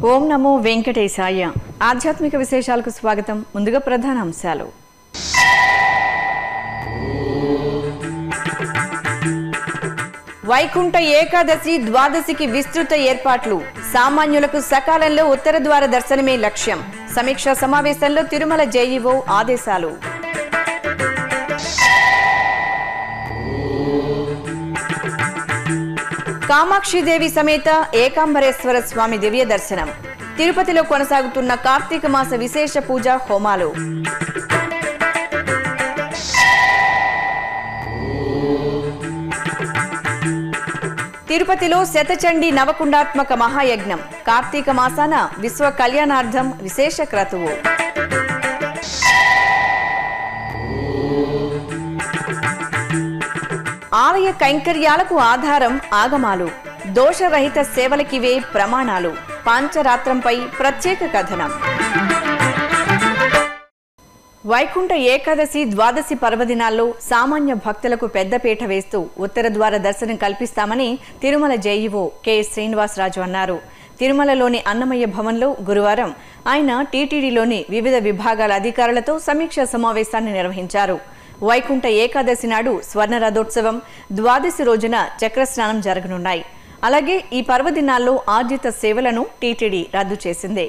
ఓం నమో వెంకటేశాయ ఆధ్యాత్మిక విశేషాలకు స్వాగతం ముందుగా ప్రధాన అంశాలు వైకుంఠ ఏకాదశి ద్వాదశికి విస్తృత ఏర్పాట్లు సామాన్యులకు సకాలంలో ఉత్తర ద్వార దర్శనమే లక్ష్యం సమీక్షా సమావేశంలో తిరుమల జేఈఓ ఆదేశాలు కామాక్షిదేవి సమేత ఏకాంబరేశ్వర స్వామి దివ్య దర్శనం తిరుపతిలో కొనసాగుతున్న కార్తీక మాస విశేష పూజ హోమాలు తిరుపతిలో శతచండి నవకుండాత్మక మహాయజ్ఞం కార్తీక మాసాన విశ్వ కళ్యాణార్థం విశేష క్రతువు ఆలయ కైంకర్యాలకు ఆధారం ఆగమాలు దోషరహిత సేవలకివే ప్రమాణాలు పాంచరాత్రంపై ప్రత్యేక కథనం వైకుంఠ ఏకాదశి ద్వాదశి పర్వదినాల్లో సామాన్య భక్తులకు పెద్దపీట వేస్తూ ఉత్తర ద్వార దర్శనం కల్పిస్తామని తిరుమల జేఈఓ కె శ్రీనివాసరాజు అన్నారు తిరుమలలోని అన్నమయ్య భవన్లో గురువారం ఆయన టీటీడీలోని వివిధ విభాగాల అధికారులతో సమీక్షా సమావేశాన్ని నిర్వహించారు వైకుంఠ ఏకాదశి నాడు స్వర్ణ రథోత్సవం ద్వాదశి రోజున చక్రస్నానం జరగనున్నాయి అలాగే ఈ పర్వదినాల్లో ఆర్జిత సేవలను టీటీడీ రద్దు చేసింది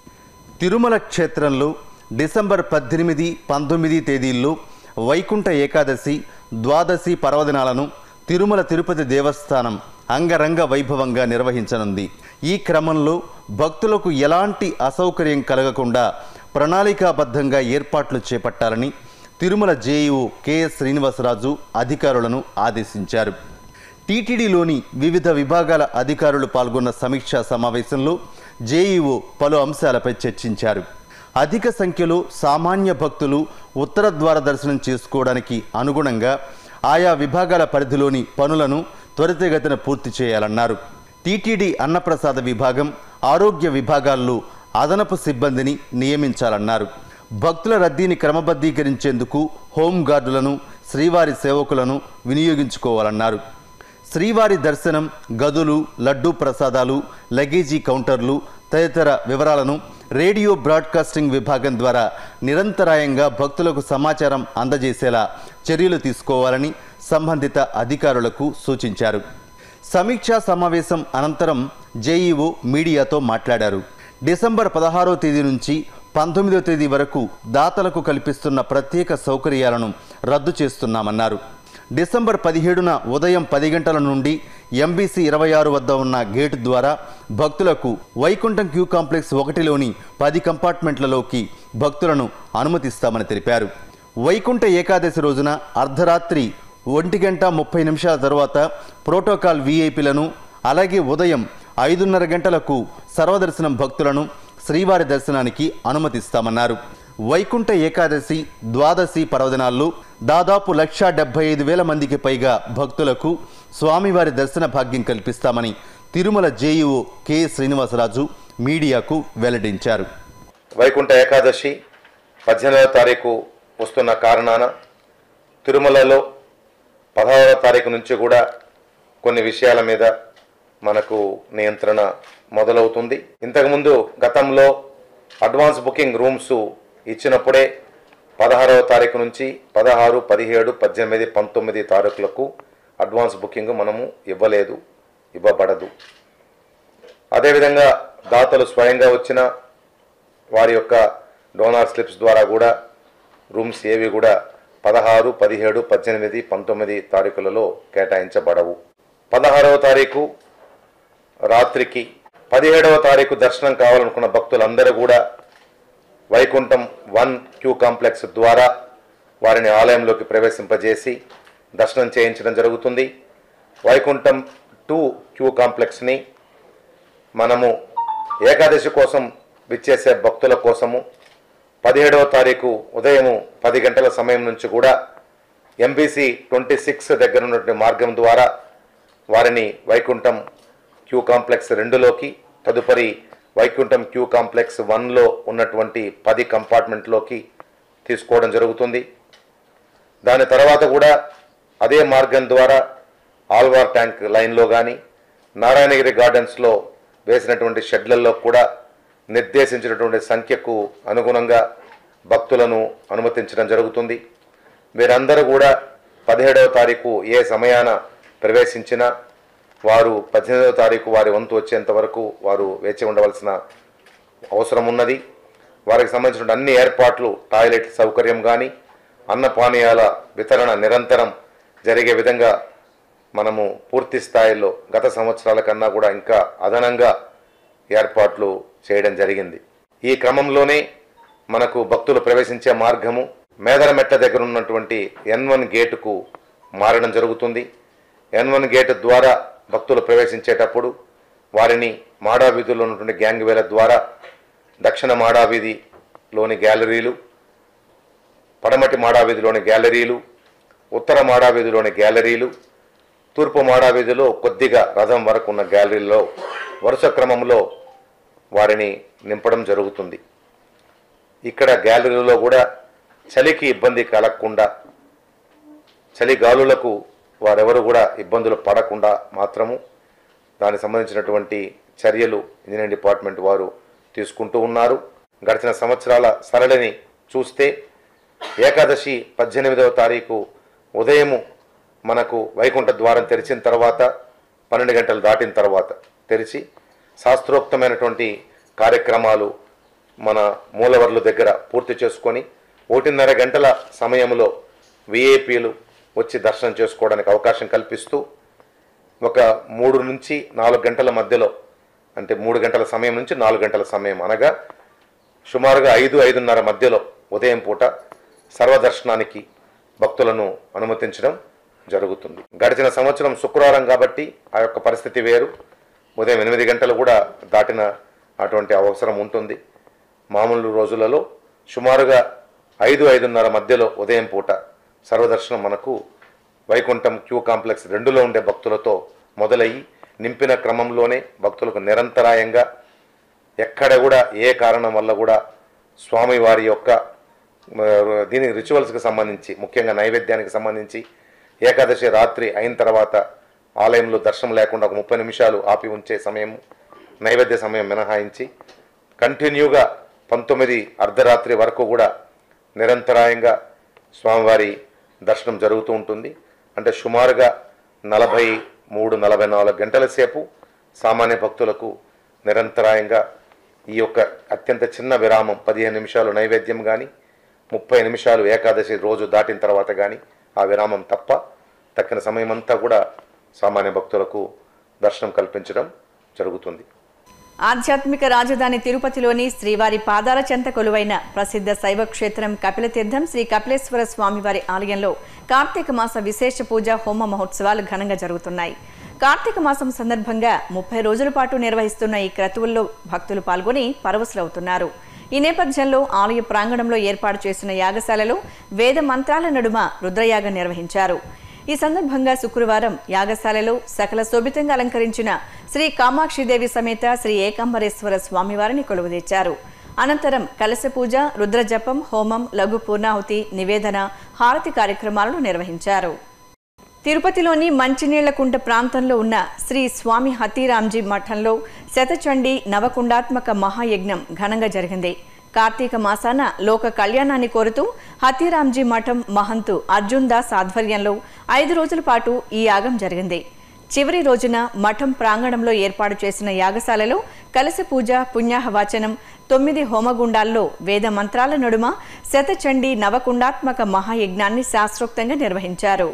తిరుమల క్షేత్రంలో డిసెంబర్ పద్దెనిమిది పంతొమ్మిది తేదీల్లో వైకుంఠ ఏకాదశి ద్వాదశి పర్వదినాలను తిరుమల తిరుపతి దేవస్థానం అంగరంగ వైభవంగా నిర్వహించనుంది ఈ క్రమంలో భక్తులకు ఎలాంటి అసౌకర్యం కలగకుండా ప్రణాళికాబద్ధంగా ఏర్పాట్లు చేపట్టాలని తిరుమల జేఈఓ కెఎస్ శ్రీనివాసరాజు అధికారులను ఆదేశించారు టీటీడీలోని వివిధ విభాగాల అధికారులు పాల్గొన్న సమీక్షా సమావేశంలో జేఈఓ పలు అంశాలపై చర్చించారు అధిక సంఖ్యలో సామాన్య భక్తులు ఉత్తర ద్వార దర్శనం చేసుకోవడానికి అనుగుణంగా ఆయా విభాగాల పరిధిలోని పనులను త్వరితగతిన పూర్తి చేయాలన్నారు టీటీడీ అన్నప్రసాద విభాగం ఆరోగ్య విభాగాల్లో అదనపు సిబ్బందిని నియమించాలన్నారు భక్తుల రద్దీని క్రమబద్ధీకరించేందుకు హోంగార్డులను శ్రీవారి సేవకులను వినియోగించుకోవాలన్నారు శ్రీవారి దర్శనం గదులు లడ్డూ ప్రసాదాలు లగేజీ కౌంటర్లు తదితర వివరాలను రేడియో బ్రాడ్కాస్టింగ్ విభాగం ద్వారా నిరంతరాయంగా భక్తులకు సమాచారం అందజేసేలా చర్యలు తీసుకోవాలని సంబంధిత అధికారులకు సూచించారు సమీక్షా సమావేశం అనంతరం జేఈఓ మీడియాతో మాట్లాడారు డిసెంబర్ పదహారో తేదీ నుంచి పంతొమ్మిదో తేదీ వరకు దాతలకు కల్పిస్తున్న ప్రత్యేక సౌకర్యాలను రద్దు చేస్తున్నామన్నారు డిసెంబర్ పదిహేడున ఉదయం పది గంటల నుండి ఎంబీసీ ఇరవై ఆరు వద్ద ఉన్న గేటు ద్వారా భక్తులకు వైకుంఠం క్యూ కాంప్లెక్స్ ఒకటిలోని పది కంపార్ట్మెంట్లలోకి భక్తులను అనుమతిస్తామని తెలిపారు వైకుంఠ ఏకాదశి రోజున అర్ధరాత్రి ఒంటి గంట ముప్పై నిమిషాల తర్వాత ప్రోటోకాల్ వీఐపీలను అలాగే ఉదయం ఐదున్నర గంటలకు సర్వదర్శనం భక్తులను శ్రీవారి దర్శనానికి అనుమతిస్తామన్నారు వైకుంఠ ఏకాదశి ద్వాదశి పర్వదినాల్లో దాదాపు లక్షా డెబ్బై ఐదు వేల మందికి పైగా భక్తులకు స్వామివారి దర్శన భాగ్యం కల్పిస్తామని తిరుమల జేఈఓ కె శ్రీనివాసరాజు మీడియాకు వెల్లడించారు వైకుంఠ ఏకాదశి పద్దెనిమిదవ తారీఖు వస్తున్న కారణాన తిరుమలలో పదహారవ తారీఖు నుంచి కూడా కొన్ని విషయాల మీద మనకు నియంత్రణ మొదలవుతుంది ఇంతకుముందు గతంలో అడ్వాన్స్ బుకింగ్ రూమ్స్ ఇచ్చినప్పుడే పదహారవ తారీఖు నుంచి పదహారు పదిహేడు పద్దెనిమిది పంతొమ్మిది తారీఖులకు అడ్వాన్స్ బుకింగ్ మనము ఇవ్వలేదు ఇవ్వబడదు అదేవిధంగా దాతలు స్వయంగా వచ్చిన వారి యొక్క డోనార్ స్లిప్స్ ద్వారా కూడా రూమ్స్ ఏవి కూడా పదహారు పదిహేడు పద్దెనిమిది పంతొమ్మిది తారీఖులలో కేటాయించబడవు పదహారవ తారీఖు రాత్రికి పదిహేడవ తారీఖు దర్శనం కావాలనుకున్న భక్తులందరూ కూడా వైకుంఠం వన్ క్యూ కాంప్లెక్స్ ద్వారా వారిని ఆలయంలోకి ప్రవేశింపజేసి దర్శనం చేయించడం జరుగుతుంది వైకుంఠం టూ క్యూ కాంప్లెక్స్ని మనము ఏకాదశి కోసం విచ్చేసే భక్తుల కోసము పదిహేడవ తారీఖు ఉదయం పది గంటల సమయం నుంచి కూడా ఎంబీసీ ట్వంటీ సిక్స్ దగ్గర ఉన్నటువంటి మార్గం ద్వారా వారిని వైకుంఠం క్యూ కాంప్లెక్స్ రెండులోకి తదుపరి వైకుంఠం క్యూ కాంప్లెక్స్ వన్లో ఉన్నటువంటి పది కంపార్ట్మెంట్లోకి తీసుకోవడం జరుగుతుంది దాని తర్వాత కూడా అదే మార్గం ద్వారా ఆల్వార్ ట్యాంక్ లైన్లో కానీ నారాయణగిరి గార్డెన్స్లో వేసినటువంటి షెడ్లలో కూడా నిర్దేశించినటువంటి సంఖ్యకు అనుగుణంగా భక్తులను అనుమతించడం జరుగుతుంది వీరందరూ కూడా పదిహేడవ తారీఖు ఏ సమయాన ప్రవేశించినా వారు పద్దెనిమిదవ తారీఖు వారి వంతు వచ్చేంత వరకు వారు వేచి ఉండవలసిన అవసరం ఉన్నది వారికి సంబంధించిన అన్ని ఏర్పాట్లు టాయిలెట్ సౌకర్యం కానీ అన్నపానీయాల వితరణ నిరంతరం జరిగే విధంగా మనము పూర్తి స్థాయిలో గత సంవత్సరాల కన్నా కూడా ఇంకా అదనంగా ఏర్పాట్లు చేయడం జరిగింది ఈ క్రమంలోనే మనకు భక్తులు ప్రవేశించే మార్గము మేదరమెట్ల దగ్గర ఉన్నటువంటి ఎన్ వన్ గేటుకు మారడం జరుగుతుంది ఎన్ వన్ గేటు ద్వారా భక్తులు ప్రవేశించేటప్పుడు వారిని మాడా వీధుల్లో ఉన్నటువంటి గ్యాంగ్ వేల ద్వారా దక్షిణ మాడా వీధిలోని గ్యాలరీలు పడమటి మాడా వీధిలోని గ్యాలరీలు ఉత్తర మాడా వీధిలోని గ్యాలరీలు తూర్పు మాడా వీధిలో కొద్దిగా రథం వరకు ఉన్న గ్యాలరీలో వరుస క్రమంలో వారిని నింపడం జరుగుతుంది ఇక్కడ గ్యాలరీలో కూడా చలికి ఇబ్బంది కలగకుండా చలి గాలులకు వారెవరు కూడా ఇబ్బందులు పడకుండా మాత్రము దానికి సంబంధించినటువంటి చర్యలు ఇంజనీరింగ్ డిపార్ట్మెంట్ వారు తీసుకుంటూ ఉన్నారు గడిచిన సంవత్సరాల సరళిని చూస్తే ఏకాదశి పద్దెనిమిదవ తారీఖు ఉదయము మనకు వైకుంఠ ద్వారం తెరిచిన తర్వాత పన్నెండు గంటలు దాటిన తర్వాత తెరిచి శాస్త్రోక్తమైనటువంటి కార్యక్రమాలు మన మూలవర్ల దగ్గర పూర్తి చేసుకొని ఒకటిన్నర గంటల సమయంలో విఐపీలు వచ్చి దర్శనం చేసుకోవడానికి అవకాశం కల్పిస్తూ ఒక మూడు నుంచి నాలుగు గంటల మధ్యలో అంటే మూడు గంటల సమయం నుంచి నాలుగు గంటల సమయం అనగా సుమారుగా ఐదు ఐదున్నర మధ్యలో ఉదయం పూట సర్వదర్శనానికి భక్తులను అనుమతించడం జరుగుతుంది గడిచిన సంవత్సరం శుక్రవారం కాబట్టి ఆ యొక్క పరిస్థితి వేరు ఉదయం ఎనిమిది గంటలు కూడా దాటిన అటువంటి అవసరం ఉంటుంది మామూలు రోజులలో సుమారుగా ఐదు ఐదున్నర మధ్యలో ఉదయం పూట సర్వదర్శనం మనకు వైకుంఠం క్యూ కాంప్లెక్స్ రెండులో ఉండే భక్తులతో మొదలయ్యి నింపిన క్రమంలోనే భక్తులకు నిరంతరాయంగా ఎక్కడ కూడా ఏ కారణం వల్ల కూడా స్వామివారి యొక్క ఆ, దీని రిచువల్స్కి సంబంధించి ముఖ్యంగా నైవేద్యానికి సంబంధించి ఏకాదశి రాత్రి అయిన తర్వాత ఆలయంలో దర్శనం లేకుండా ఒక ముప్పై నిమిషాలు ఆపి ఉంచే సమయం నైవేద్య సమయం మినహాయించి కంటిన్యూగా పంతొమ్మిది అర్ధరాత్రి వరకు కూడా నిరంతరాయంగా స్వామివారి దర్శనం జరుగుతూ ఉంటుంది అంటే సుమారుగా నలభై మూడు నలభై నాలుగు గంటల సేపు సామాన్య భక్తులకు నిరంతరాయంగా ఈ యొక్క అత్యంత చిన్న విరామం పదిహేను నిమిషాలు నైవేద్యం కానీ ముప్పై నిమిషాలు ఏకాదశి రోజు దాటిన తర్వాత కానీ ఆ విరామం తప్ప తక్కిన సమయం అంతా కూడా సామాన్య భక్తులకు దర్శనం కల్పించడం జరుగుతుంది ఆధ్యాత్మిక రాజధాని తిరుపతిలోని శ్రీవారి పాదాల చెంత కొలువైన ప్రసిద్ధ శైవ క్షేత్రం కపిలతీర్థం శ్రీ కపిలేశ్వర స్వామివారి ఆలయంలో కార్తీక మాస విశేష పూజ హోమ మహోత్సవాలు ఘనంగా జరుగుతున్నాయి కార్తీక మాసం సందర్భంగా ముప్పై రోజుల పాటు నిర్వహిస్తున్న ఈ క్రతువుల్లో భక్తులు పాల్గొని పరవశులవుతున్నారు ఈ నేపథ్యంలో ఆలయ ప్రాంగణంలో ఏర్పాటు చేసిన యాగశాలలో వేద మంత్రాల నడుమ రుద్రయాగం నిర్వహించారు ఈ సందర్భంగా శుక్రవారం యాగశాలలో సకల శోభితంగా అలంకరించిన శ్రీ కామాక్షిదేవి సమేత శ్రీ ఏకాంబరేశ్వర స్వామివారిని కొలువుదీర్చారు అనంతరం కలశ పూజ రుద్రజపం హోమం లఘు పూర్ణాహుతి నివేదన హారతి కార్యక్రమాలను నిర్వహించారు తిరుపతిలోని మంచినీళ్లకుంట ప్రాంతంలో ఉన్న శ్రీ స్వామి హతీరాంజీ మఠంలో శతచండీ నవకుండాత్మక మహాయజ్ఞం ఘనంగా జరిగింది కార్తీక మాసాన లోక కళ్యాణాన్ని కోరుతూ హతీరాంజీ మఠం మహంతు అర్జున్ దాస్ ఆధ్వర్యంలో ఐదు రోజుల పాటు ఈ యాగం జరిగింది చివరి రోజున మఠం ప్రాంగణంలో ఏర్పాటు చేసిన యాగశాలలో కలశ పూజ పుణ్యాహవాచనం తొమ్మిది హోమగుండాల్లో వేద మంత్రాల నడుమ శతచండీ నవకుండాత్మక మహాయజ్ఞాన్ని శాస్త్రోక్తంగా నిర్వహించారు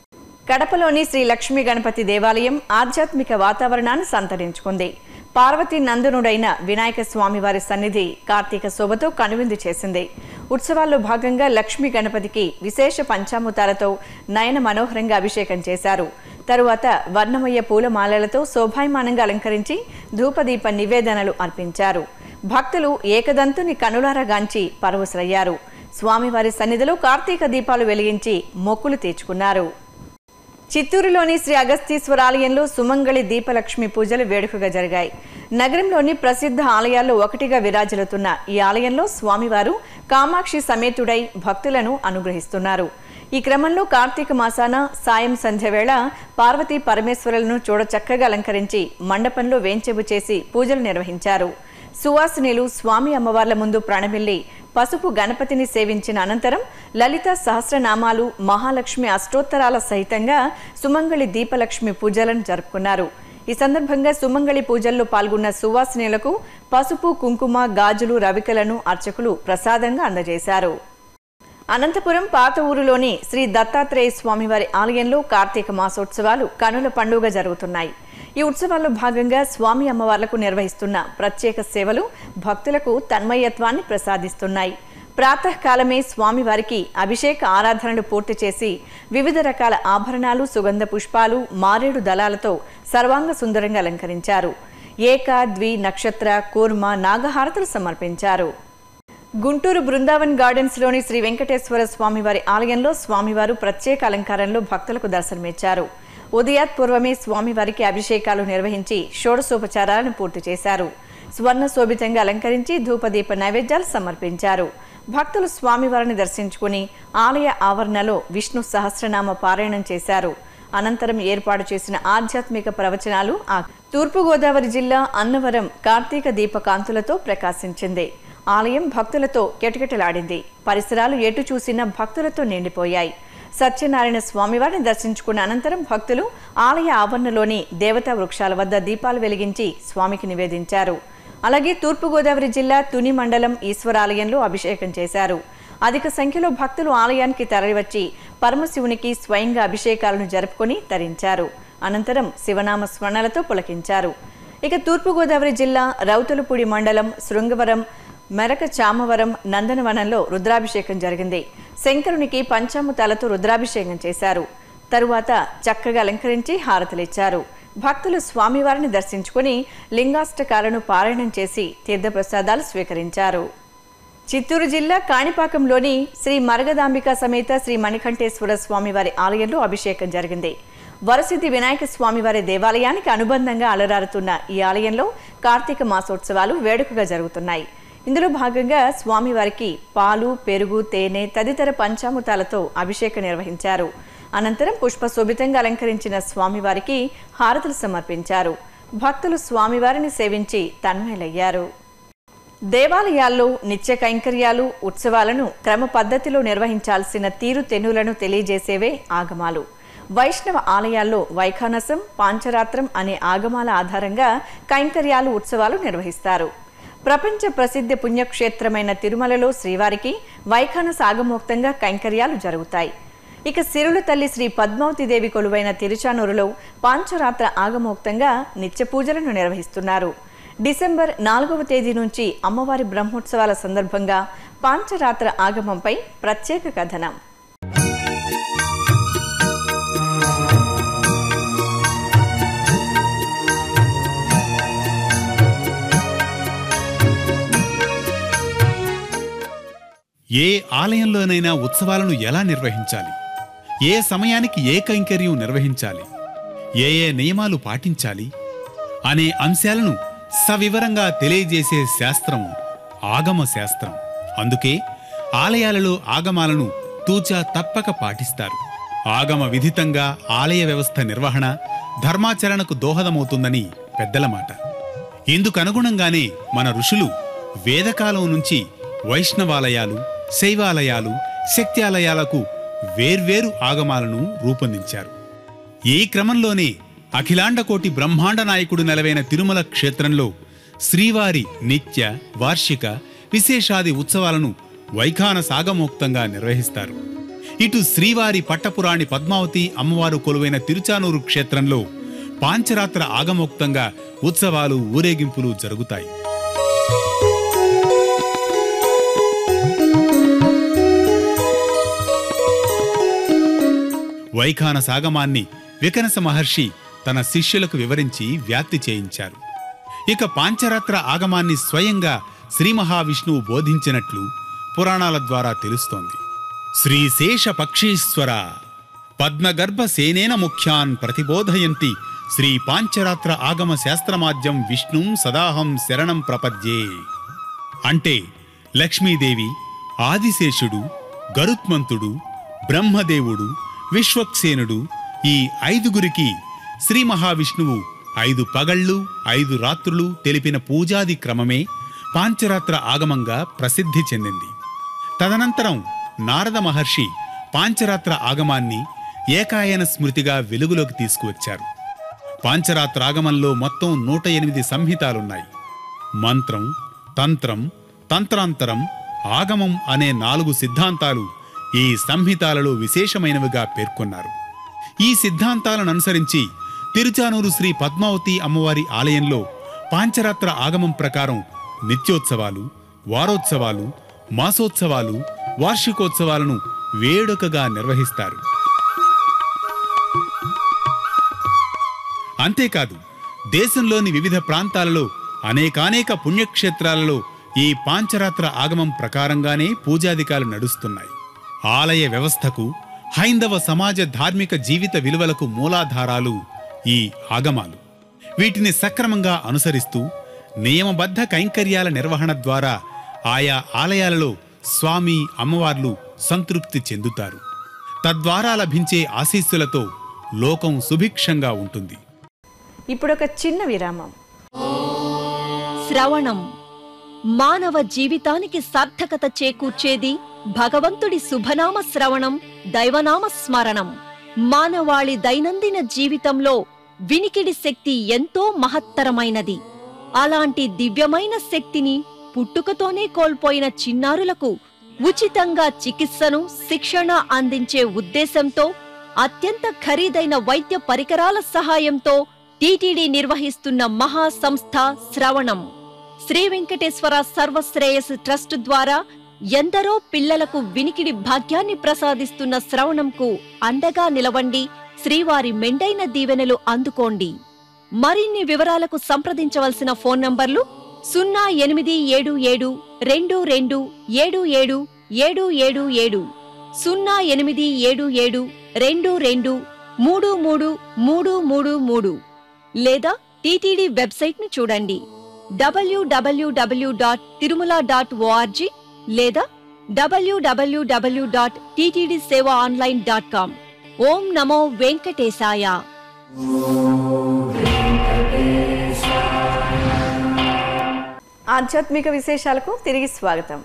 కడపలోని శ్రీ లక్ష్మీ గణపతి దేవాలయం ఆధ్యాత్మిక వాతావరణాన్ని సంతరించుకుంది పార్వతీ నందనుడైన వినాయక స్వామివారి సన్నిధి కార్తీక శోభతో కనువిందు చేసింది ఉత్సవాల్లో భాగంగా లక్ష్మీ గణపతికి విశేష పంచామృతాలతో నయన మనోహరంగా అభిషేకం చేశారు తరువాత వర్ణమయ్య పూలమాలలతో శోభాయమానంగా అలంకరించి ధూపదీప నివేదనలు అర్పించారు భక్తులు ఏకదంతుని కనులారగాంచి పరవశులయ్యారు స్వామివారి సన్నిధిలో కార్తీక దీపాలు వెలిగించి మొక్కులు తీర్చుకున్నారు చిత్తూరులోని శ్రీ అగస్తీశ్వర ఆలయంలో సుమంగళి దీపలక్ష్మి పూజలు వేడుకగా జరిగాయి నగరంలోని ప్రసిద్ధ ఆలయాల్లో ఒకటిగా విరాజిల్లుతున్న ఈ ఆలయంలో స్వామివారు కామాక్షి సమేతుడై భక్తులను అనుగ్రహిస్తున్నారు ఈ క్రమంలో కార్తీక మాసాన సాయం సంధ్య వేళ పార్వతీ పరమేశ్వరులను చూడచక్కగా అలంకరించి మండపంలో వేంచెబు చేసి పూజలు నిర్వహించారు సువాసినిలు స్వామి అమ్మవార్ల ముందు ప్రణమిల్లి పసుపు గణపతిని సేవించిన అనంతరం లలిత సహస్రనామాలు మహాలక్ష్మి అష్టోత్తరాల సహితంగా సుమంగళి దీపలక్ష్మి పూజలను జరుపుకున్నారు ఈ సందర్భంగా సుమంగళి పూజల్లో పాల్గొన్న సువాసినులకు పసుపు కుంకుమ గాజులు రవికలను అర్చకులు ప్రసాదంగా అందజేశారు అనంతపురం పాత ఊరులోని శ్రీ దత్తాత్రేయ స్వామివారి ఆలయంలో కార్తీక మాసోత్సవాలు కనుల పండుగ జరుగుతున్నాయి ఈ ఉత్సవాల్లో భాగంగా స్వామి అమ్మవార్లకు నిర్వహిస్తున్న ప్రత్యేక సేవలు భక్తులకు తన్మయత్వాన్ని ప్రసాదిస్తున్నాయి ప్రాతకాలమే స్వామివారికి అభిషేక ఆరాధనలు పూర్తి చేసి వివిధ రకాల ఆభరణాలు సుగంధ పుష్పాలు మారేడు దళాలతో సర్వాంగ సుందరంగా అలంకరించారు ఏక ద్వి నక్షత్ర కూర్మ నాగహారతులు సమర్పించారు గుంటూరు బృందావన్ గార్డెన్స్ లోని శ్రీ వెంకటేశ్వర స్వామివారి ఆలయంలో స్వామివారు ప్రత్యేక అలంకారంలో భక్తులకు దర్శనమిచ్చారు ఉదయాత్ పూర్వమే స్వామివారికి అభిషేకాలు నిర్వహించి షోడశోపచారాలను పూర్తి చేశారు స్వర్ణ శోభితంగా అలంకరించి ధూపదీప నైవేద్యాలు సమర్పించారు భక్తులు స్వామివారిని దర్శించుకుని ఆలయ ఆవరణలో విష్ణు సహస్రనామ పారాయణం చేశారు అనంతరం ఏర్పాటు చేసిన ఆధ్యాత్మిక ప్రవచనాలు ఆ తూర్పుగోదావరి జిల్లా అన్నవరం కార్తీక దీపకాంతులతో ప్రకాశించింది ఆలయం భక్తులతో కిటకిటలాడింది పరిసరాలు ఎటు చూసినా భక్తులతో నిండిపోయాయి సత్యనారాయణ స్వామివారిని దర్శించుకున్న అనంతరం భక్తులు ఆలయ ఆవరణలోని దేవతా వృక్షాల వద్ద దీపాలు వెలిగించి స్వామికి నివేదించారు అలాగే తూర్పుగోదావరి జిల్లా తుని మండలం ఈశ్వరాలయంలో అభిషేకం చేశారు అధిక సంఖ్యలో భక్తులు ఆలయానికి తరలివచ్చి పరమశివునికి స్వయంగా అభిషేకాలను జరుపుకొని తరించారు అనంతరం శివనామ స్మరణలతో పులకించారు ఇక తూర్పుగోదావరి జిల్లా రౌతులపూడి మండలం శృంగవరం మెరక చామవరం నందనవనంలో రుద్రాభిషేకం జరిగింది శంకరునికి పంచాముతాలతో రుద్రాభిషేకం చేశారు తరువాత చక్కగా అలంకరించి హారతులిచ్చారు భక్తులు స్వామివారిని దర్శించుకుని లింగాష్టకాలను పారాయణం చేసి తీర్థప్రసాదాలు స్వీకరించారు చిత్తూరు జిల్లా కాణిపాకంలోని శ్రీ మరగదాంబిక సమేత శ్రీ మణికంఠేశ్వర స్వామివారి ఆలయంలో అభిషేకం జరిగింది వరసిద్ధి వినాయక స్వామివారి దేవాలయానికి అనుబంధంగా అలరారుతున్న ఈ ఆలయంలో కార్తీక మాసోత్సవాలు వేడుకగా జరుగుతున్నాయి ఇందులో భాగంగా స్వామివారికి పాలు పెరుగు తేనె తదితర పంచామృతాలతో అభిషేకం నిర్వహించారు అనంతరం పుష్పశోభితంగా అలంకరించిన స్వామివారికి హారతులు సమర్పించారు భక్తులు స్వామివారిని సేవించి తన్మయులయ్యారు దేవాలయాల్లో నిత్య కైంకర్యాలు ఉత్సవాలను క్రమ పద్ధతిలో నిర్వహించాల్సిన తీరు తెన్నులను తెలియజేసేవే ఆగమాలు వైష్ణవ ఆలయాల్లో వైఖానసం పాంచరాత్రం అనే ఆగమాల ఆధారంగా కైంకర్యాలు ఉత్సవాలు నిర్వహిస్తారు ప్రపంచ ప్రసిద్ధ పుణ్యక్షేత్రమైన తిరుమలలో శ్రీవారికి వైఖానస ఆగమోక్తంగా కైంకర్యాలు జరుగుతాయి ఇక సిరుల తల్లి శ్రీ పద్మావతిదేవి కొలువైన తిరుచానూరులో పాంచరాత్ర ఆగమోక్తంగా నిత్య పూజలను నిర్వహిస్తున్నారు డిసెంబర్ నాలుగవ తేదీ నుంచి అమ్మవారి బ్రహ్మోత్సవాల సందర్భంగా పాంచరాత్ర ఆగమంపై ప్రత్యేక కథనం ఏ ఆలయంలోనైనా ఉత్సవాలను ఎలా నిర్వహించాలి ఏ సమయానికి ఏ కైంకర్యం నిర్వహించాలి ఏ ఏ నియమాలు పాటించాలి అనే అంశాలను సవివరంగా తెలియజేసే శాస్త్రం ఆగమ శాస్త్రం అందుకే ఆలయాలలో ఆగమాలను తూచా తప్పక పాటిస్తారు ఆగమ విధితంగా ఆలయ వ్యవస్థ నిర్వహణ ధర్మాచరణకు దోహదమవుతుందని పెద్దల మాట ఇందుకనుగుణంగానే మన ఋషులు వేదకాలం నుంచి వైష్ణవాలయాలు శైవాలయాలు శక్త్యాలయాలకు వేర్వేరు ఆగమాలను రూపొందించారు ఈ క్రమంలోనే అఖిలాండకోటి బ్రహ్మాండ నాయకుడు నెలవైన తిరుమల క్షేత్రంలో శ్రీవారి నిత్య వార్షిక విశేషాది ఉత్సవాలను వైఖాన సాగమోక్తంగా నిర్వహిస్తారు ఇటు శ్రీవారి పట్టపురాణి పద్మావతి అమ్మవారు కొలువైన తిరుచానూరు క్షేత్రంలో పాంచరాత్ర ఆగమోక్తంగా ఉత్సవాలు ఊరేగింపులు జరుగుతాయి వైఖాన సాగమాన్ని వికనస మహర్షి తన శిష్యులకు వివరించి వ్యాప్తి చేయించారు ఇక పాంచరాత్ర ఆగమాన్ని స్వయంగా శ్రీ మహావిష్ణువు బోధించినట్లు పురాణాల ద్వారా తెలుస్తోంది శ్రీశేష పక్షీశ్వర పద్మగర్భ సేనేన ముఖ్యాన్ ప్రతిబోధయంతి శ్రీ పాంచరాత్ర ఆగమ శాస్త్రమాద్యం విష్ణుం సదాహం శరణం ప్రపద్యే అంటే లక్ష్మీదేవి ఆదిశేషుడు గరుత్మంతుడు బ్రహ్మదేవుడు విశ్వక్సేనుడు ఈ ఐదుగురికి శ్రీ మహావిష్ణువు ఐదు పగళ్ళు ఐదు రాత్రులు తెలిపిన పూజాది క్రమమే పాంచరాత్ర ఆగమంగా ప్రసిద్ధి చెందింది తదనంతరం నారద మహర్షి పాంచరాత్ర ఆగమాన్ని ఏకాయన స్మృతిగా వెలుగులోకి తీసుకువచ్చారు పాంచరాత్ర ఆగమంలో మొత్తం నూట ఎనిమిది సంహితాలున్నాయి మంత్రం తంత్రం తంత్రాంతరం ఆగమం అనే నాలుగు సిద్ధాంతాలు ఈ సంహితాలలో విశేషమైనవిగా పేర్కొన్నారు ఈ సిద్ధాంతాలను అనుసరించి తిరుచానూరు శ్రీ పద్మావతి అమ్మవారి ఆలయంలో పాంచరాత్ర ఆగమం ప్రకారం నిత్యోత్సవాలు వారోత్సవాలు మాసోత్సవాలు వార్షికోత్సవాలను వేడుకగా నిర్వహిస్తారు అంతేకాదు దేశంలోని వివిధ ప్రాంతాలలో అనేకానేక పుణ్యక్షేత్రాలలో ఈ పాంచరాత్ర ఆగమం ప్రకారంగానే పూజాధికాలు నడుస్తున్నాయి ఆలయ వ్యవస్థకు హైందవ సమాజ ధార్మిక జీవిత విలువలకు మూలాధారాలు ఈ ఆగమాలు వీటిని సక్రమంగా అనుసరిస్తూ నియమబద్ధ కైంకర్యాల నిర్వహణ ద్వారా ఆయా ఆలయాలలో స్వామి అమ్మవార్లు సంతృప్తి చెందుతారు తద్వారా లభించే ఆశీస్సులతో లోకం సుభిక్షంగా ఉంటుంది ఇప్పుడొక చిన్న విరామం శ్రవణం మానవ జీవితానికి సార్థకత చేకూర్చేది భగవంతుడి శుభనామ శ్రవణం దైవనామ స్మరణం మానవాళి దైనందిన జీవితంలో వినికిడి శక్తి ఎంతో మహత్తరమైనది అలాంటి దివ్యమైన శక్తిని పుట్టుకతోనే కోల్పోయిన చిన్నారులకు ఉచితంగా చికిత్సను శిక్షణ అందించే ఉద్దేశంతో అత్యంత ఖరీదైన వైద్య పరికరాల సహాయంతో టీటీడీ నిర్వహిస్తున్న మహా సంస్థ శ్రవణం శ్రీ వెంకటేశ్వర సర్వశ్రేయస్ ట్రస్ట్ ద్వారా ఎందరో పిల్లలకు వినికిడి భాగ్యాన్ని ప్రసాదిస్తున్న శ్రవణంకు అండగా నిలవండి శ్రీవారి మెండైన దీవెనలు అందుకోండి మరిన్ని వివరాలకు సంప్రదించవలసిన ఫోన్ నంబర్లు సున్నా ఎనిమిది ఏడు ఏడు రెండు రెండు ఏడు ఏడు ఏడు ఏడు ఏడు సున్నా ఎనిమిది ఏడు ఏడు రెండు రెండు మూడు మూడు మూడు మూడు మూడు లేదా టీటీడీ వెబ్సైట్ ను చూడండి WWW dot Tirumala dot ORG లేదా WWW dot TTD seva online dot com ఓం నమో వెంకటేశాయ ఆధ్యాత్మిక విశేషాలకు తిరిగి స్వాగతం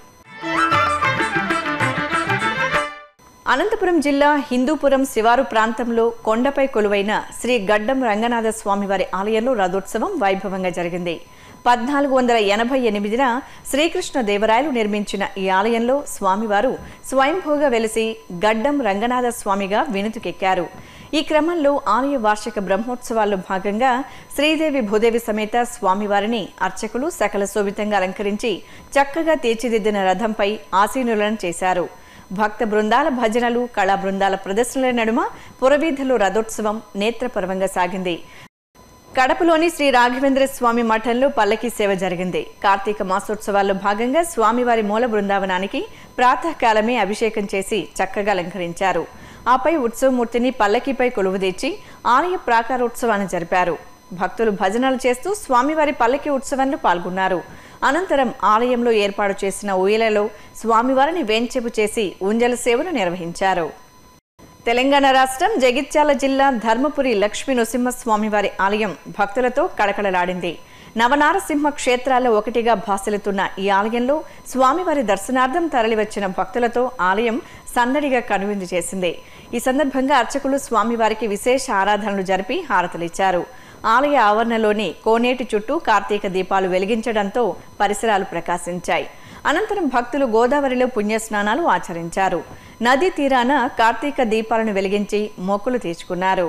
అనంతపురం జిల్లా హిందూపురం శివారు ప్రాంతంలో కొండపై కొలువైన శ్రీ గడ్డం రంగనాథ స్వామివారి ఆలయంలో రథోత్సవం వైభవంగా జరిగింది పద్నాలుగు వందల ఎనభై ఎనిమిదిన శ్రీకృష్ణ దేవరాయలు నిర్మించిన ఈ ఆలయంలో స్వామివారు స్వయంభూగా వెలిసి గడ్డం రంగనాథ స్వామిగా వినుతికెక్కారు ఈ క్రమంలో ఆలయ వార్షిక బ్రహ్మోత్సవాల్లో భాగంగా శ్రీదేవి భూదేవి సమేత స్వామివారిని అర్చకులు సకల శోభితంగా అలంకరించి చక్కగా తీర్చిదిద్దిన రథంపై ఆసీనులను చేశారు భక్త బృందాల భజనలు కళా బృందాల ప్రదర్శనల నడుమ పురవీధులు రథోత్సవం నేత్రపర్వంగా సాగింది కడపలోని శ్రీ రాఘవేంద్ర స్వామి మఠంలో పల్లకి సేవ జరిగింది కార్తీక మాసోత్సవాల్లో భాగంగా స్వామివారి మూల బృందావనానికి ప్రాతకాలమే అభిషేకం చేసి చక్కగా అలంకరించారు ఆపై ఉత్సవమూర్తిని పల్లకిపై కొలువుదీర్చి ఆలయ ప్రాకారోత్సవాన్ని జరిపారు భక్తులు భజనలు చేస్తూ స్వామివారి పల్లకి ఉత్సవంలో పాల్గొన్నారు అనంతరం ఆలయంలో ఏర్పాటు చేసిన ఊయలలో స్వామివారిని వేంచెపు చేసి ఊంజల సేవలు నిర్వహించారు తెలంగాణ రాష్ట్రం జగిత్యాల జిల్లా ధర్మపురి లక్ష్మీ నృసింహస్వామివారి ఆలయం భక్తులతో కళకళలాడింది నవనారసింహ క్షేత్రాల్లో ఒకటిగా భాసిల్లుతున్న ఈ ఆలయంలో స్వామివారి దర్శనార్థం తరలివచ్చిన భక్తులతో ఆలయం సందడిగా కనువిందు చేసింది ఈ సందర్భంగా అర్చకులు స్వామివారికి విశేష ఆరాధనలు జరిపి హారతలిచ్చారు ఆలయ ఆవరణలోని కోనేటి చుట్టూ కార్తీక దీపాలు వెలిగించడంతో పరిసరాలు ప్రకాశించాయి అనంతరం భక్తులు గోదావరిలో పుణ్యస్నానాలు ఆచరించారు నదీ తీరాన కార్తీక దీపాలను వెలిగించి మొక్కులు తీర్చుకున్నారు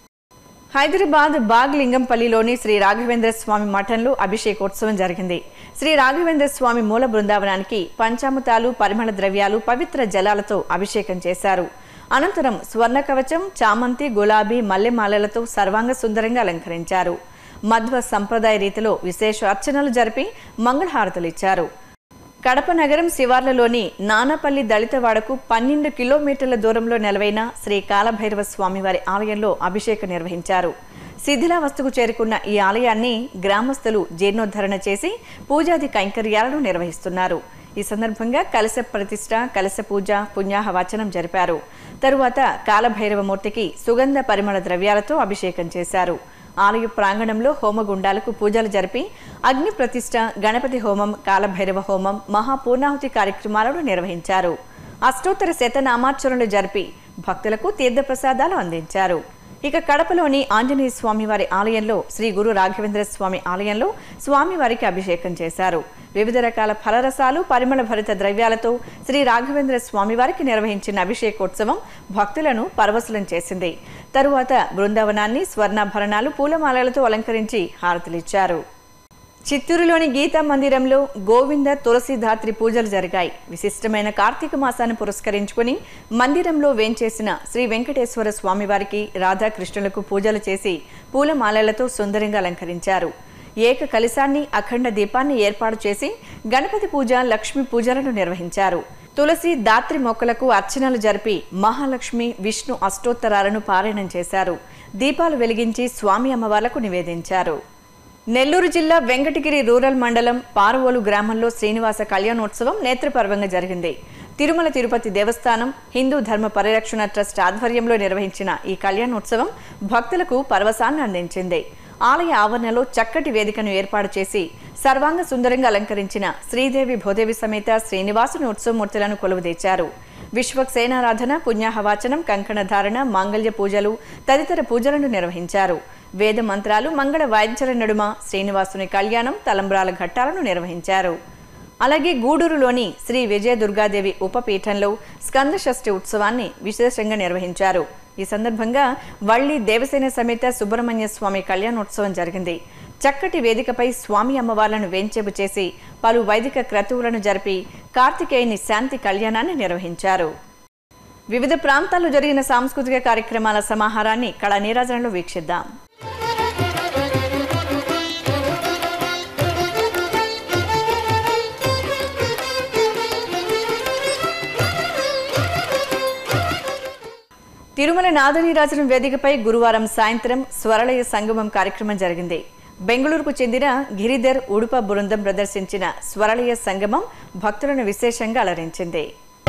హైదరాబాద్ బాగ్ లింగంపల్లిలోని శ్రీ రాఘవేంద్ర స్వామి మఠంలో అభిషేకోత్సవం జరిగింది శ్రీ రాఘవేంద్ర స్వామి మూల బృందావనానికి పంచామృతాలు పరిమళ ద్రవ్యాలు పవిత్ర జలాలతో అభిషేకం చేశారు అనంతరం స్వర్ణ కవచం చామంతి గులాబీ మల్లెమాలలతో సర్వాంగ సుందరంగా అలంకరించారు మధ్వ సంప్రదాయ రీతిలో విశేష అర్చనలు జరిపి మంగళహారతులిచ్చారు కడప నగరం శివార్లలోని నానపల్లి దళితవాడకు పన్నెండు కిలోమీటర్ల దూరంలో నెలవైన శ్రీ కాలభైరవ స్వామివారి ఆలయంలో అభిషేకం నిర్వహించారు శిథిలావస్థకు చేరుకున్న ఈ ఆలయాన్ని గ్రామస్తులు జీర్ణోద్ధరణ చేసి పూజాది కైంకర్యాలను నిర్వహిస్తున్నారు ఈ సందర్భంగా కలశ ప్రతిష్ట కలశ పూజ పుణ్యాహ వచనం జరిపారు తరువాత కాలభైరవ మూర్తికి సుగంధ పరిమళ ద్రవ్యాలతో అభిషేకం చేశారు ఆలయ ప్రాంగణంలో హోమగుండాలకు పూజలు జరిపి అగ్ని ప్రతిష్ట గణపతి హోమం కాలభైరవ హోమం మహాపూర్ణాహుతి కార్యక్రమాలను నిర్వహించారు అష్టోత్తర శతనామార్చనలు జరిపి భక్తులకు తీర్థప్రసాదాలు అందించారు ఇక కడపలోని ఆంజనేయ స్వామివారి ఆలయంలో శ్రీ గురు రాఘవేంద్ర స్వామి ఆలయంలో స్వామివారికి అభిషేకం చేశారు వివిధ రకాల ఫలరసాలు పరిమళ భరిత ద్రవ్యాలతో శ్రీ రాఘవేంద్ర స్వామివారికి నిర్వహించిన అభిషేకోత్సవం భక్తులను పరవశులం చేసింది తరువాత బృందావనాన్ని స్వర్ణాభరణాలు పూలమాలలతో అలంకరించి హారతులిచ్చారు చిత్తూరులోని గీతా మందిరంలో గోవింద తులసీధాత్రి పూజలు జరిగాయి విశిష్టమైన కార్తీక మాసాన్ని పురస్కరించుకుని మందిరంలో వేంచేసిన శ్రీ వెంకటేశ్వర స్వామివారికి రాధాకృష్ణులకు పూజలు చేసి పూలమాలలతో సుందరంగా అలంకరించారు ఏక కలశాన్ని అఖండ దీపాన్ని ఏర్పాటు చేసి గణపతి పూజ లక్ష్మీ పూజలను నిర్వహించారు తులసి దాత్రి మొక్కలకు అర్చనలు జరిపి మహాలక్ష్మి విష్ణు అష్టోత్తరాలను పారాయణం చేశారు దీపాలు వెలిగించి స్వామి అమ్మవార్లకు నివేదించారు నెల్లూరు జిల్లా వెంకటగిరి రూరల్ మండలం పారవోలు గ్రామంలో శ్రీనివాస కళ్యాణోత్సవం నేత్రపర్వంగా జరిగింది తిరుమల తిరుపతి దేవస్థానం హిందూ ధర్మ పరిరక్షణ ట్రస్ట్ ఆధ్వర్యంలో నిర్వహించిన ఈ కళ్యాణోత్సవం భక్తులకు పరవశాన్ని అందించింది ఆలయ ఆవరణలో చక్కటి వేదికను ఏర్పాటు చేసి సర్వాంగ సుందరంగా అలంకరించిన శ్రీదేవి భూదేవి సమేత శ్రీనివాసుని ఉత్సవమూర్తులను కొలువుదీర్చారు విశ్వక్సేనారాధన పుణ్యాహవాచనం కంకణ ధారణ మాంగళ్య పూజలు తదితర పూజలను నిర్వహించారు వేద మంత్రాలు మంగళ వాయిద్యాల నడుమ శ్రీనివాసుని కళ్యాణం తలంబ్రాల ఘట్టాలను నిర్వహించారు అలాగే గూడూరులోని శ్రీ విజయ దుర్గాదేవి ఉపపీఠంలో స్కంద షష్ఠి ఉత్సవాన్ని విశేషంగా నిర్వహించారు ఈ సందర్భంగా వల్లి దేవసేన సమేత సుబ్రహ్మణ్య స్వామి కళ్యాణోత్సవం జరిగింది చక్కటి వేదికపై స్వామి అమ్మవార్లను వేంచేపు చేసి పలు వైదిక క్రతువులను జరిపి కార్తికేయుని శాంతి కళ్యాణాన్ని నిర్వహించారు వివిధ ప్రాంతాల్లో జరిగిన సాంస్కృతిక కార్యక్రమాల సమాహారాన్ని కళా నీరాజనంలో వీక్షిద్దాం తిరుమల నాదనీరాజనం వేదికపై గురువారం సాయంత్రం స్వరలయ సంగమం కార్యక్రమం జరిగింది బెంగళూరుకు చెందిన గిరిధర్ ఉడుప బృందం ప్రదర్శించిన స్వరలయ సంగమం భక్తులను విశేషంగా అలరించింది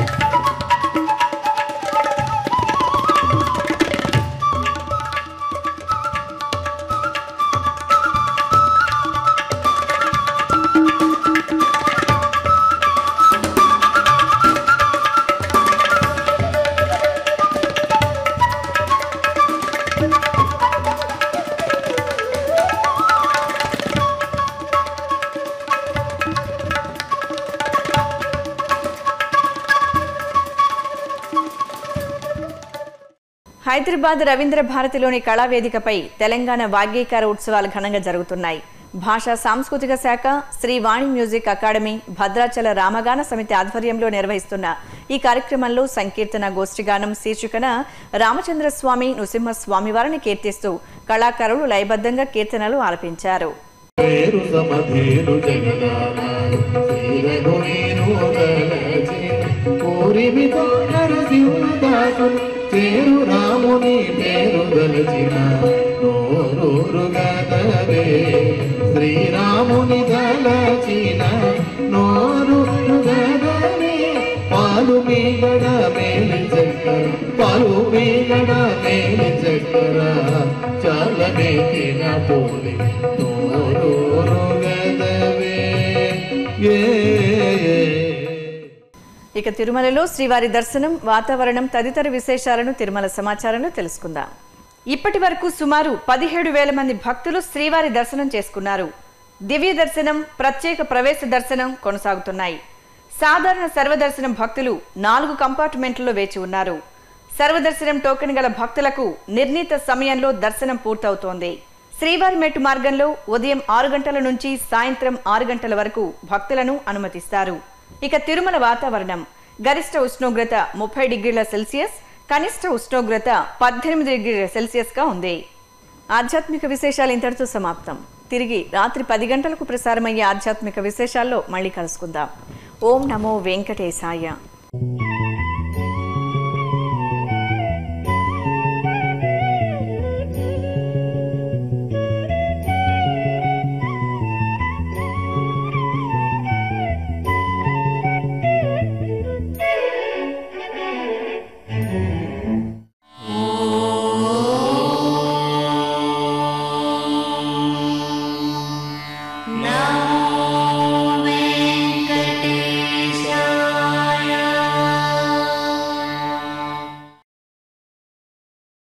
హైదరాబాద్ రవీంద్ర భారతిలోని కళావేదికపై తెలంగాణ వాగ్గీకార ఉత్సవాలు ఘనంగా జరుగుతున్నాయి భాషా సాంస్కృతిక శాఖ శ్రీ వాణి మ్యూజిక్ అకాడమీ భద్రాచల రామగాన సమితి ఆధ్వర్యంలో నిర్వహిస్తున్న ఈ కార్యక్రమంలో సంకీర్తన గోష్ఠిగానం శీర్షికన రామచంద్ర స్వామి నృసింహస్వామి వారిని కీర్తిస్తూ కళాకారులు లయబద్ధంగా కీర్తనలు ఆలపించారు పేరు సమధేను జగదాన శ్రీరఘు నేను తలచి పూరిమితో నరసింహదాసు చేరు రాముని పేరు దలచిన నోరూరు గదవే శ్రీరాముని దలచిన నోరు గదవే పాలు మీగడ మేలి చక్కర పాలు మీగడ మేలి చక్కర చాలనే తిన పోలి నోరూరు గదవే ఏ ఏ. ఇక తిరుమలలో శ్రీవారి దర్శనం వాతావరణం తదితర విశేషాలను తిరుమల సమాచారంలో తెలుసుకుందాం ఇప్పటి వరకు సుమారు పదిహేడు వేల మంది భక్తులు శ్రీవారి దర్శనం చేసుకున్నారు దివ్య దర్శనం ప్రత్యేక ప్రవేశ దర్శనం కొనసాగుతున్నాయి సాధారణ సర్వదర్శనం భక్తులు నాలుగు కంపార్ట్మెంట్లలో వేచి ఉన్నారు సర్వదర్శనం టోకెన్ గల భక్తులకు నిర్ణీత సమయంలో దర్శనం పూర్తవుతోంది శ్రీవారి మెట్టు మార్గంలో ఉదయం ఆరు గంటల నుంచి సాయంత్రం ఆరు గంటల వరకు భక్తులను అనుమతిస్తారు ఇక తిరుమల వాతావరణం గరిష్ట ఉష్ణోగ్రత ముప్పై డిగ్రీల సెల్సియస్ కనిష్ట ఉష్ణోగ్రత పద్దెనిమిది డిగ్రీల సెల్సియస్ గా ఉంది ఆధ్యాత్మిక విశేషాలు ఇంతటితో సమాప్తం తిరిగి రాత్రి పది గంటలకు ప్రసారమయ్యే ఆధ్యాత్మిక విశేషాల్లో మళ్ళీ కలుసుకుందాం ఓం నమో వెంకటేశాయ